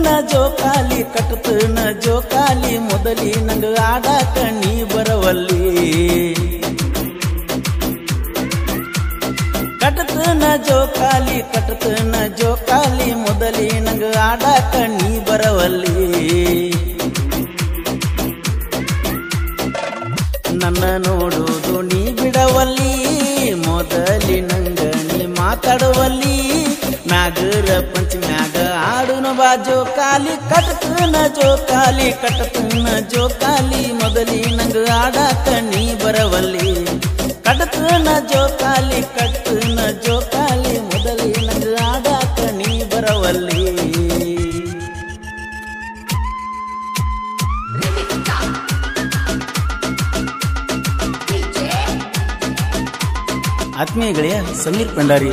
ಕಟ್ಟತನ ಜೋಕಾಲಿ ಕಟ್ಟತನ ಜೋಕಾಲಿ ಮೊದಲಿ ನಂಗ ಆಡಾಕ ನೀ ಬರವಲ್ಲಿ ಕಟ್ಟತನ ಜೋಕಾಲಿ ಕಟ್ಟತನ ಜೋಕಾಲಿ ಮೊದಲಿ ನಂಗ ಆಡಾಕ ನೀ ಬರವಲ್ಲಿ ನನ್ನ ನೋಡುವುದು ನೀ ಬಿಡವಲ್ಲಿ ಮೊದಲಿ ನಂಗ ನೀ ಮಾತಾಡುವಲ್ಲಿ ನಾಗರ ಪಂಚಮ್ಯಾಗ ಆಡುನ ಬಾ ಜೋಕಾಲಿ ಕಟ್ಟತನ ಜೋಕಾಲಿ ಕಟ್ಟತನ ಜೋಕಾಲಿ ಮೊದಲಿ ನಂಗ ಆಡಾಕ ನೀ ಬರವಲ್ಲಿ ಕಟ್ಟತನ ಜೋಕಾಲಿ ಕಟ್ಟತನ ಜೋಕಾಲಿ ಮೊದಲಿ ನಂಗ ಆಡಾಕ ನೀ ಬರವಲ್ಲಿ ಆತ್ಮೀಯ ಗೆಳೆಯ ಸಮೀರ್ ಭಂಡಾರಿ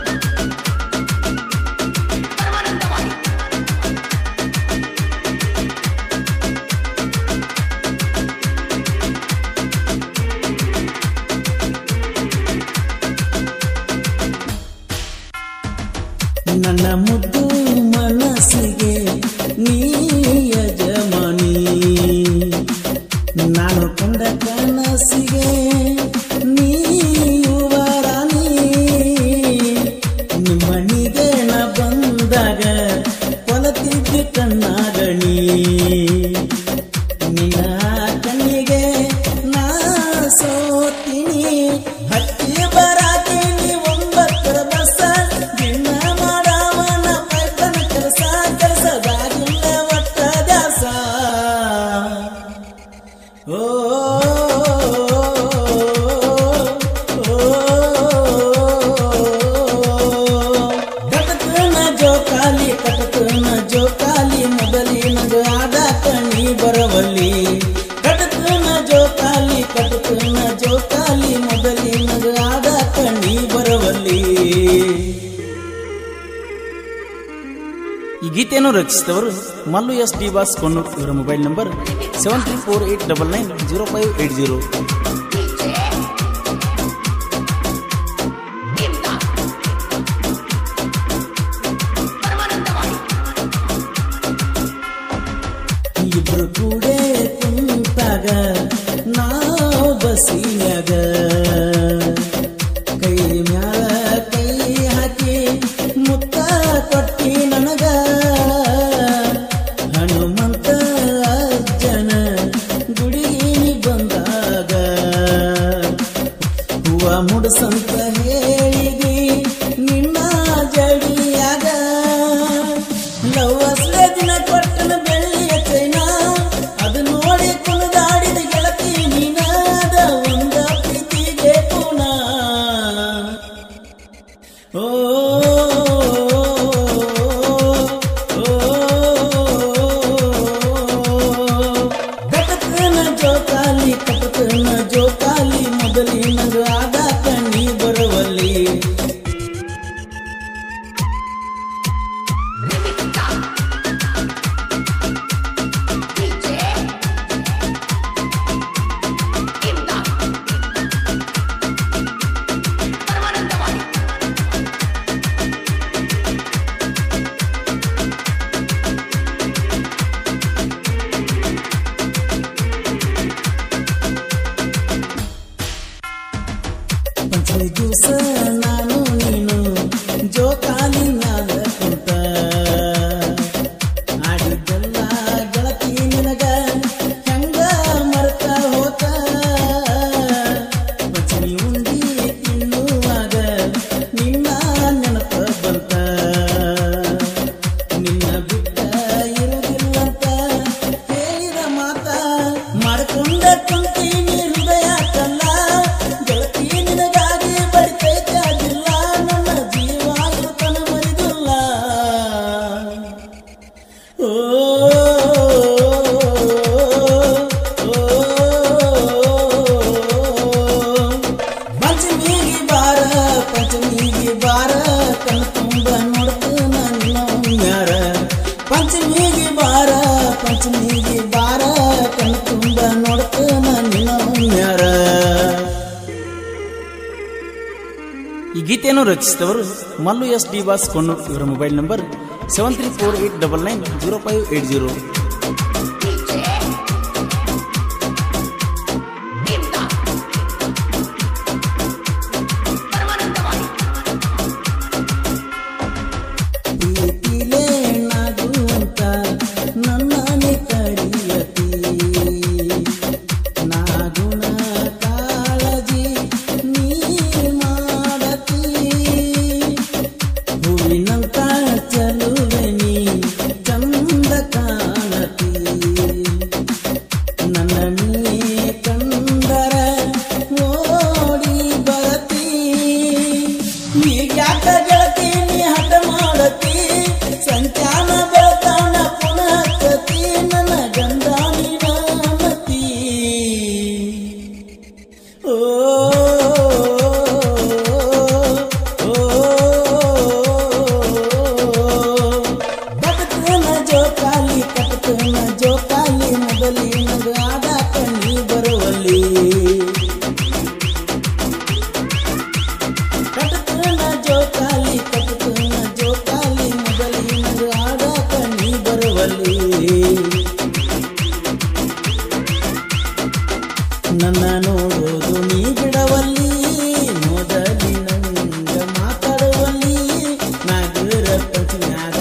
ನನ್ನ ಮುದ್ದು ಮನಸ್ಸಿಗೆ ನೀ ಯಜಮಾನಿ ನಾನು ಕಂಡ ಕನಸಿಗೆ ನೀ ಯುವರಾಣಿ ನಿಮ್ಮನಿಗೆ ನ ಬಂದಾಗ ಕೊಲತಿದ್ದ ಕಣ್ಣಾಗಣಿ ನಿನ್ನ ಕಣ್ಣಿಗೆ ನಾ ಸೋತೀನಿ ಹತ್ತಿ ಬರಾತೀನಿ ಒಂಬತ್ತರ ಬಸ ದಿನ ಮಾಡವನ ಪೈತನ ಕೆಲಸ ಕೆಲಸದಾಗಿಲ್ಲ ಒಟ್ಟ ದಾಸ ಓ ಕಟಕನ ಜೋಕಾಲಿ ಕಟಕನ ಜೋಕಾಲಿ ಮೊದಲಿ ನಗ ಆಡಾಕ ನೀ ಬರವಲ್ಲಿ ಕಟಕನ ಜೋಕಾಲಿ ಕಟಕನ ಜೋಕಾಲಿ ಮೊದಲಿ ನಗ ಆಡಾಕ ನೀ ಬರವಲ್ಲಿ ಈ ಗೀತೆಯನ್ನು ರಚಿಸಿದವರು Mallu S D Boss Konnur ಇವರ mobile number seven three four eight double nine zero five eight zero ಇಬ್ರು ಕೂಡೆ ಕುಂತಾಗ ನಾವು ಬಸಿಯಾಗ ಕೈ ಮ್ಯಾಲ ಕೈ ಹಾಕಿ ಮುತ್ತ ಕೊಟ್ಟಿ ನನಗ ಹನುಮಂತ ಅಜ್ಜನ ಗುಡಿಗೆ ಬಂದಾಗ ಹೂವ ಮುಡ್ಸಂತ ಹೇಳಿದಿ ನಿನ್ನ ಜಡಿಯಾಗ ಲವ್ವಸ್ಲೆ ದಿನ ಕೊಟ್ಟನ ಬೆಳ್ಳಿಯ ಚೈನ ಅದು ನೋಡಿ ಕುಣಿದಾಡಿದ ಗೆಳತಿ ನೀನಾದ ಒಂದ ಪ್ರೀತಿಗೆ ಪುನ ಓ ಕಟಕನ ಜೋಕಾಲಿ ಕಟಕನ ಜೋಕಾಲಿ ಮೊದಲಿ ನಗ ಆದಾಕ ನೀ ಬರುವಲ್ಲಿ ಪಂಚಮಿ ದಿವಸ ನಾನು ನೀನು ಜೋಕಾಲಿ ಮ್ಯಾಲ ಕುಂತ ಆಡಿದ್ದೆಲ್ಲ ಗೆಳತಿ ನಿನಗ ಹೆಂಗ ಮರ್ತ ಹೋತ ಪಂಚಮಿ ಉಂಡಿ ತಿನ್ನುವಾಗ ನಿನ್ನ ನೆನಪ ಬಂತ ನಿನ್ನ ಬಿಟ್ಟ ಇರುವುದಿಲ್ಲಂತ ಹೇಳಿದ ಮಾತ ಮಾಡ್ಕೊಂಡ ಕುಂತೀನಿ ಹೃದಯ ಕಲ್ಲ ಗೆಳತಿ ನಿನಗಾಗಿ ಬಡಿತೈತಾಗಿಲ್ಲ ನನ್ನ ಜೀವ ತನ ಮರಿದಿಲ್ಲ ಓ ಪಂಚಮಿಗೆ ಬಾರ ಪಂಚಮಿಗೆ ಬಾರ ಕಣ್ ತುಂಬ ನೋಡ್ತಾನ ನಿನ್ನವ್ಯಾರ ಪಂಚಮಿಗೆ ಬಾರ ಪಂಚಮಿಗೆ ಬಾರ ಕಣ್ ತುಂಬ ನೋಡ್ತಾನ ನಿನ್ನವ್ಯಾರ ಈ ಗೀತೆಯನ್ನು ರಚಿಸಿದವರು Mallu S D Boss Konnur ಇವರ mobile number seven three four eight double nine zero five eight zero ಪ್ರೀತಿಲೇ ನಾಗುವಂತ ನನ್ನನೆ ಕಡಿಯತಿ ನಾಗುಣ ಕಾಳಜಿ ನೀ ಮಾಡತಿ ಹೂವಿನಂತ ಚಲುವೆ ನೀ ಚಂದ ಕಾಣತಿ ನನ್ನ ನೀ ಕಂದರ ಓಡಿ ಬರತಿ ಈಗ್ಯಾಕ ಗೆಳತಿ ನೀ ಹಠ ಮಾಡತಿ ಸಂಚಾನ ಬೆಳತಾನ ಪುನಃ ಹಚ್ಚತಿ ನನ್ನ ಗಂಧ ನೀನತಿ ಓ ಕಟಕನ ಜೋಕಾಲಿ ಕಟಕನ ಜೋಕಾಲಿ ಮೊದಲಿ ನಗ ಆಡಾಕ ನೀ ಬರುವಲ್ಲಿ ಕಟಕನ ಜೋಕಾಲಿ ಕಟಕನ ಜೋಕಾಲಿ ಮೊದಲಿ ನಗ ಆಡಾಕ ನೀ ಬರುವಲ್ಲಿ ನನ್ನ ನೋಡೋದು ನೀ ಬಿಡವಲ್ಲಿ ಮೊದಲಿನಂಗ ಮಾತಾಡುವಲ್ಲಿ ನಾಗರ ಪಂಚಮ್ಯಾಗ